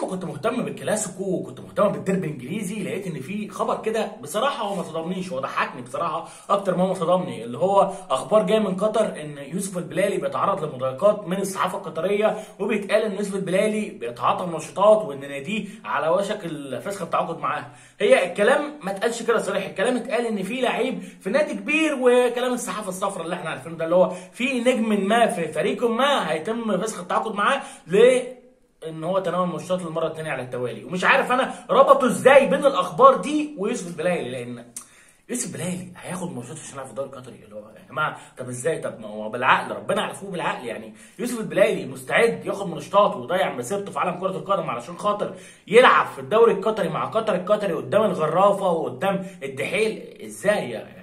كنت مهتم بالكلاسيكو وكنت مهتم بالديربي الانجليزي لقيت ان في خبر كده بصراحه هو ما صدمنيش هو ضحكني بصراحه اكتر ما هو صدمني اللي هو اخبار جايه من قطر ان يوسف البلالي بيتعرض لمضايقات من الصحافه القطريه وبيتقال ان يوسف البلالي بيتعاطى منشطات وان ناديه على وشك الفسخ التعاقد معاه هي الكلام ما اتقالش كده صريح الكلام اتقال ان في لعيب في نادي كبير وكلام الصحافه الصفراء اللي احنا عارفينه ده اللي هو في نجم ما في فريق ما هيتم فسخ التعاقد معاه ل ان هو تناول المنشطات للمره الثانيه على التوالي ومش عارف انا ربطوا ازاي بين الاخبار دي ويوسف البلايلي لان يوسف بلايلي هياخد منشطات عشان يلعب في الدوري القطري اللي هو يا جماعه طب ازاي طب ما هو بالعقل ربنا عرفوه بالعقل يعني يوسف البلايلي مستعد ياخد منشطات ويضيع مسيرته في عالم كره القدم علشان خاطر يلعب في الدوري القطري مع قطر القطري قدام الغرافه وقدام الدحيل ازاي يعني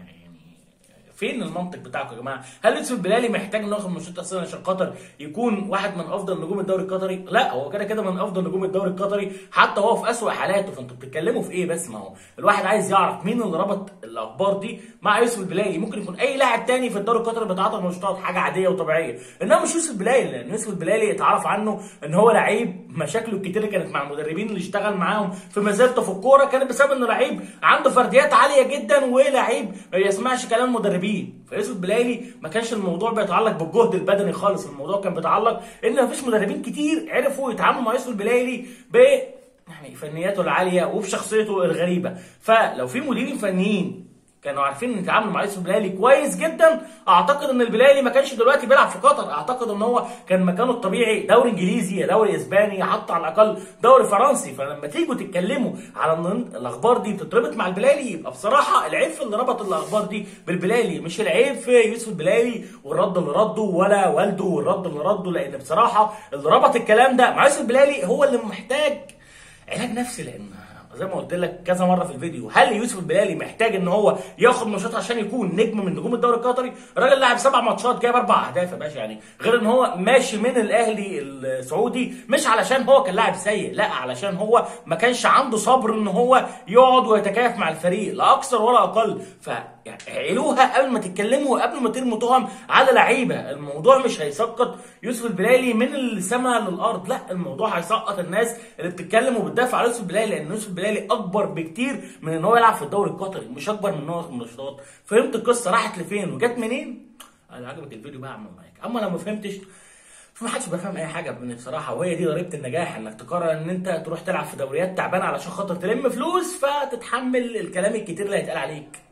فين المنطق بتاعكم يا جماعه؟ هل يوسف البلالي محتاج انه ياخد منشط اصلا عشان قطر يكون واحد من افضل نجوم الدوري القطري؟ لا هو كده كده من افضل نجوم الدوري القطري حتى هو في اسوء حالاته فانتوا بتتكلموا في ايه بس ما هو الواحد عايز يعرف مين اللي ربط الاخبار دي مع يوسف البلالي ممكن يكون اي لاعب تاني في الدوري القطري بيتعاطى منشطات حاجه عاديه وطبيعيه انما مش يوسف البلالي لان يوسف البلالي اتعرف عنه ان هو لعيب مشاكله الكتير كانت مع المدربين اللي اشتغل معاهم في مسيرته في الكوره كانت بسبب انه لعيب عنده فرديات عاليه جدا ولعيب ما بيسمعش كلام المدربين فيوسف البلالي ما كانش الموضوع بيتعلق بالجهد البدني خالص الموضوع كان بيتعلق ان مفيش مدربين كتير عرفوا يتعاملوا مع يوسف البلالي ب يعني فنياته العاليه وبشخصيته الغريبه فلو في مديرين فنيين كانوا عارفين ان يتعاملوا مع يوسف البلالي كويس جدا اعتقد ان البلالي ما كانش دلوقتي بيلعب في قطر اعتقد ان هو كان مكانه الطبيعي دوري انجليزي دوري اسباني حتى على الاقل دوري فرنسي فلما تيجوا تتكلموا على ان الاخبار دي بتتربط مع البلالي يبقى بصراحه العيب في اللي ربط الاخبار دي بالبلالي مش العيب في يوسف البلالي والرد اللي رده ولا والده والرد اللي رده لان بصراحه اللي ربط الكلام ده مع يوسف البلالي هو اللي محتاج علاج نفسي لان زي ما قلت لك كذا مره في الفيديو هل يوسف البلالي محتاج ان هو ياخد ماتشات عشان يكون نجم من نجوم الدوري القطري الراجل لعب سبع ماتشات جايب اربع اهداف يا باشا يعني غير ان هو ماشي من الاهلي السعودي مش علشان هو كان لاعب سيء لا علشان هو ما كانش عنده صبر ان هو يقعد ويتكيف مع الفريق لا اكثر ولا اقل ف يعني عيلوها قبل ما تتكلموا قبل ما ترموا تهم على لعيبه الموضوع مش هيسقط يوسف البلالي من السماء للارض لا الموضوع هيسقط الناس اللي بتتكلم وبتدافع على يوسف البلالي لان يوسف البلالي اكبر بكتير من ان هو يلعب في الدوري القطري مش اكبر من ان هو ياخد منشطات فهمت القصه راحت لفين وجت منين انا عجبك الفيديو بقى اعمل لايك اما لو ما فهمتش فما حدش بيفهم اي حاجه من بصراحه وهي دي ضريبه النجاح انك تقرر ان انت تروح تلعب في دوريات تعبانه علشان خاطر تلم فلوس فتتحمل الكلام الكتير اللي هيتقال عليك